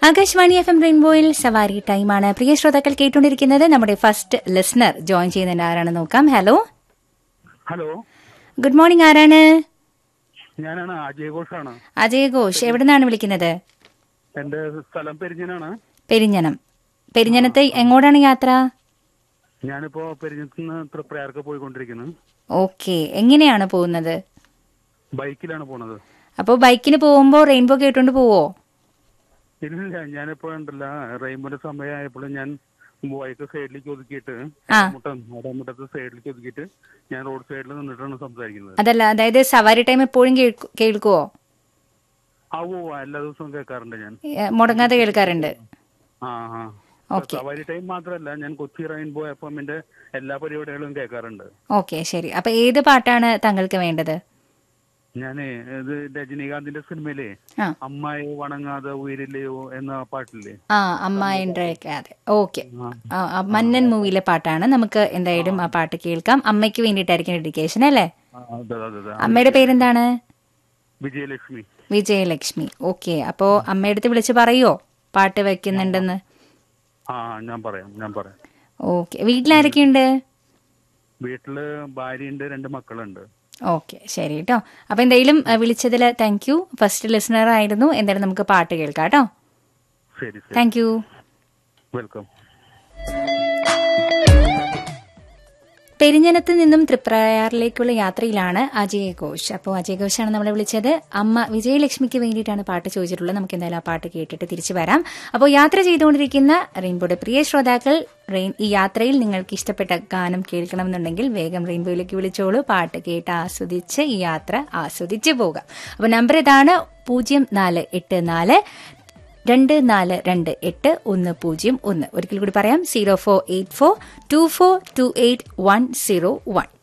Akashvani F M റെയിൻബോയിൽ സവാരി ടൈമാണ് പ്രിയ ശ്രോതാക്കൾ കേട്ടുകൊണ്ടിരിക്കുന്നത് നമ്മുടെ ഫസ്റ്റ് ലിസണർ ജോയിൻ ചെയ്യുന്നതിന് ആരാണ് നോക്കാം ഹലോ ഹലോ ഗുഡ് മോർണിംഗ് ആരാണ് ഞാനാണ് അജയ് ഘോഷാണ് അജയ് ഘോഷ് എവിടെ നിന്നാണ് വിളിക്കുന്നത് എന്റെ സ്ഥലം പെരിഞ്ഞനാണ് പെരിഞ്ഞനം പെരിഞ്ഞനത്ത് എങ്ങോട്ടാണ് യാത്ര ഞാനിപ്പോ പെരിഞ്ഞത്ത് നിന്ന് തൃപ്രയാർക്ക് പോയിക്കൊണ്ടിരിക്കുന്നു ഓക്കെ എങ്ങനെയാണ് പോകുന്നത് ബൈക്കിലാണ് പോണത് അപ്പോൾ ബൈക്കിന് പോകുമ്പോൾ റെയിൻബോ കേട്ടുകൊണ്ട് പോവോ ഇല്ല ഞാനിപ്പോ ഉണ്ടല്ല റെയിൻബോന്റെ സമയമായപ്പോഴും ഞാൻ ബൈക്ക് സൈഡിലേക്ക് ഒതുക്കിയിട്ട് ആ. മുട്ടം മുട്ടത്ത് സൈഡിലേക്ക് ഒതുക്കിയിട്ട് ഞാൻ റോഡ് സൈഡിൽ നിന്നിട്ടാണ് സംസാരിക്കുന്നത് അതല്ല അതായത് സവാരി ടൈം എപ്പോഴും കേൾക്കു- കേൾക്കുവോ ആ ഓ എല്ലാ ദിവസവും കേൾക്കാറുണ്ട് ഞാൻ ഏ, മുടങ്ങാതെ കേൾക്കാറുണ്ട് ആ ആ ഓക്കെ സവാരി ടൈം മാത്രമല്ല ഞാൻ കൊച്ചി റെയിൻബോ എഫ് എമ്മിന്റെ എല്ലാ പരിപാടികളും കേൾക്കാറുണ്ട് ഓക്കെ ശരി അപ്പൊ ഏത് പാട്ടാണ് താങ്കൾക്ക് വേണ്ടത് ഞാനേ ഇത് രജനീകാന്തിന്റെ സിനിമയിലെ ആ അമ്മായി വണങ്ങാതെ ഉയരില്ലയോ എന്ന പാട്ടില്ലേ ആ അമ്മായിണ്ടൊക്കെ ഓക്കെ മന്നൻ മൂവിയിലെ പാട്ടാണ് നമുക്ക് എന്തായാലും ആ പാട്ട് കേൾക്കാം അമ്മയ്ക്ക് വേണ്ടിയിട്ടായിരിക്കും ഡെഡിക്കേഷൻ അല്ലേ ആ, അതെ അതെ അതെ അമ്മയുടെ പേരെന്താണ് വിജയലക്ഷ്മി വിജയലക്ഷ്മി ഓക്കെ അപ്പോ അമ്മയുടെ അടുത്ത് വിളിച്ച് പറയോ പാട്ട് വെക്കുന്നുണ്ടെന്ന് ആ ഞാൻ പറയാം ഞാൻ പറയാം ഓക്കെ വീട്ടിലാരൊക്കെയുണ്ട് വീട്ടില് ഭാര്യയുണ്ട് രണ്ട് മക്കളുണ്ട് ഓക്കെ ശരി കേട്ടോ അപ്പൊ എന്തായാലും വിളിച്ചതിൽ താങ്ക് യു ഫസ്റ്റ് ലിസണർ ആയിരുന്നു എന്തായാലും നമുക്ക് പാട്ട് കേൾക്കാം കേട്ടോ ശരി ശരി താങ്ക് യു വെൽക്കം പെരിഞ്ഞനത്ത് നിന്നും തൃപ്രയാറിലേക്കുള്ള യാത്രയിലാണ് അജയ് ഘോഷ് അപ്പോൾ അജയ് ഘോഷാണ് നമ്മളെ വിളിച്ചത് അമ്മ വിജയലക്ഷ്മിക്ക് വേണ്ടിയിട്ടാണ് പാട്ട് ചോദിച്ചിട്ടുള്ളത് നമുക്ക് എന്തായാലും ആ പാട്ട് കേട്ടിട്ട് തിരിച്ചു വരാം അപ്പോൾ യാത്ര ചെയ്തുകൊണ്ടിരിക്കുന്ന റെയിൻബോയുടെ പ്രിയ ശ്രോതാക്കൾ റെയിൻ ഈ യാത്രയിൽ നിങ്ങൾക്ക് ഇഷ്ടപ്പെട്ട ഗാനം കേൾക്കണമെന്നുണ്ടെങ്കിൽ വേഗം റെയിൻബോയിലേക്ക് വിളിച്ചോളൂ പാട്ട് കേട്ട് ആസ്വദിച്ച് ഈ യാത്ര ആസ്വദിച്ച് പോകാം അപ്പോൾ നമ്പർ ഇതാണ് പൂജ്യം നാല് എട്ട് നാല് രണ്ട് നാല് രണ്ട് എട്ട് ഒന്ന് പൂജ്യം ഒന്ന് ഒരിക്കൽ കൂടി പറയാം zero four eight four two four two eight one zero one